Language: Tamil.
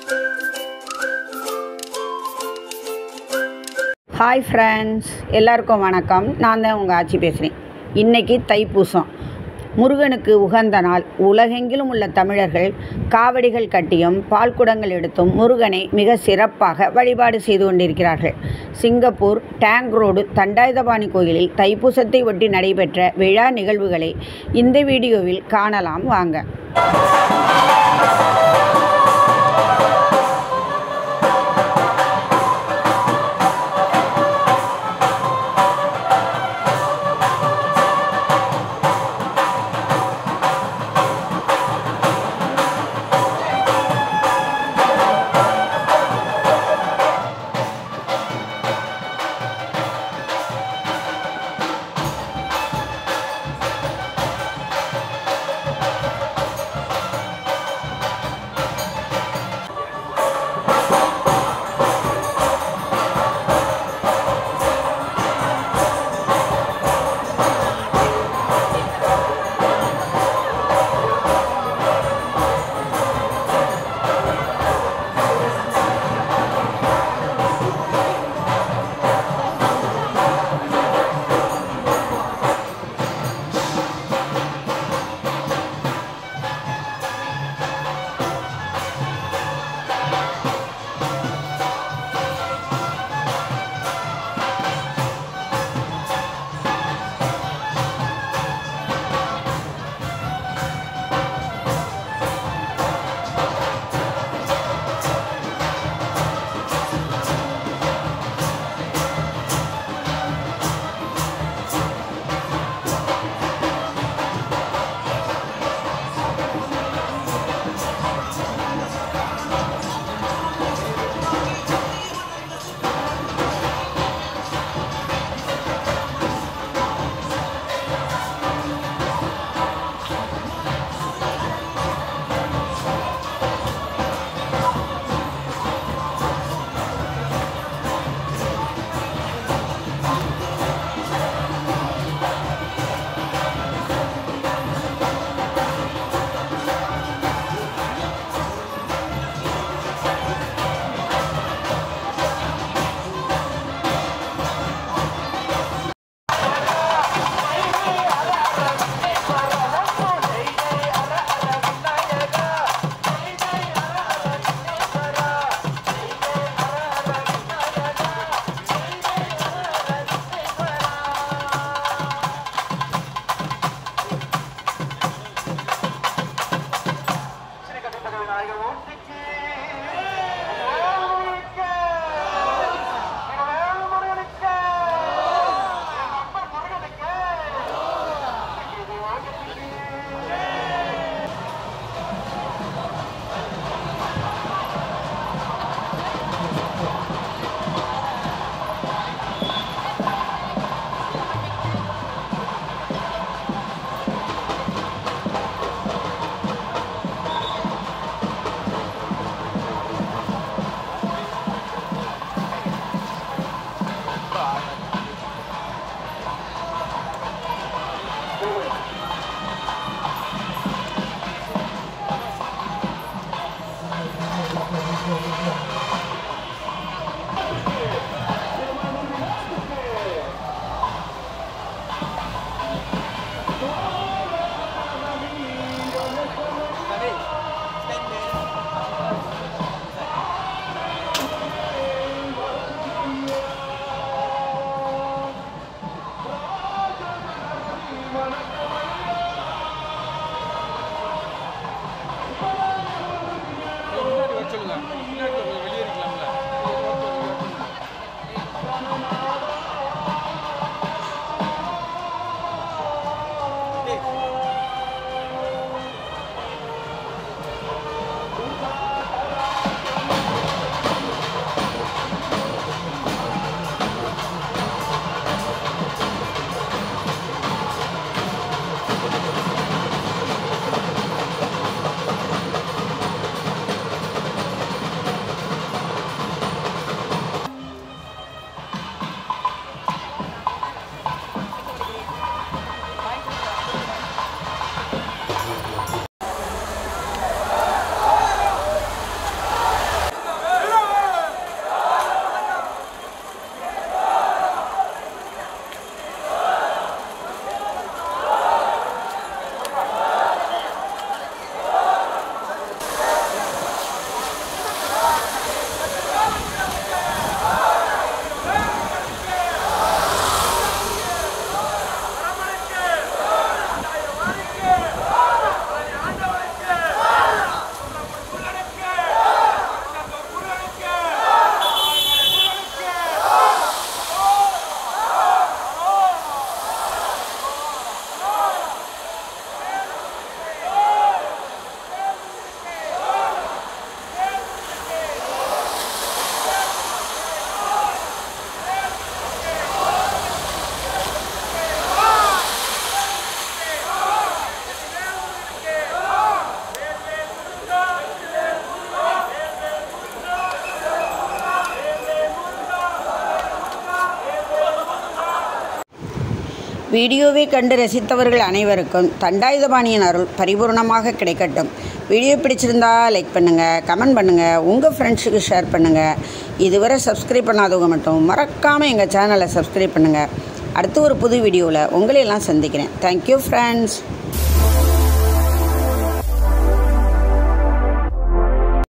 ஹாய் ஃப்ரெண்ட்ஸ் எல்லாருக்கும் வணக்கம் நான் தான் உங்கள் ஆச்சி பேசுகிறேன் இன்றைக்கி தைப்பூசம் முருகனுக்கு உகந்த நாள் உலகெங்கிலும் உள்ள தமிழர்கள் காவடிகள் கட்டியும் பால்குடங்கள் எடுத்தும் முருகனை மிக சிறப்பாக வழிபாடு செய்து கொண்டிருக்கிறார்கள் சிங்கப்பூர் டேங்க் ரோடு தண்டாயுதபாணி கோயிலில் தைப்பூசத்தை ஒட்டி நடைபெற்ற விழா நிகழ்வுகளை இந்த வீடியோவில் காணலாம் வாங்க சொல்லுங்க முன்னாடி கொஞ்சம் வெளியே வீடியோவை கண்டு ரசித்தவர்கள் அனைவருக்கும் தண்டாயுதபாணியின் அருள் பரிபூர்ணமாக கிடைக்கட்டும் வீடியோ பிடிச்சிருந்தா லைக் பண்ணுங்கள் கமெண்ட் பண்ணுங்கள் உங்கள் ஃப்ரெண்ட்ஸுக்கு ஷேர் பண்ணுங்கள் இதுவரை சப்ஸ்கிரைப் பண்ணாதவங்க மட்டும் மறக்காமல் எங்கள் சேனலை சப்ஸ்கிரைப் பண்ணுங்கள் அடுத்து ஒரு புது வீடியோவில் உங்களையெல்லாம் சந்திக்கிறேன் தேங்க்யூ ஃப்ரெண்ட்ஸ்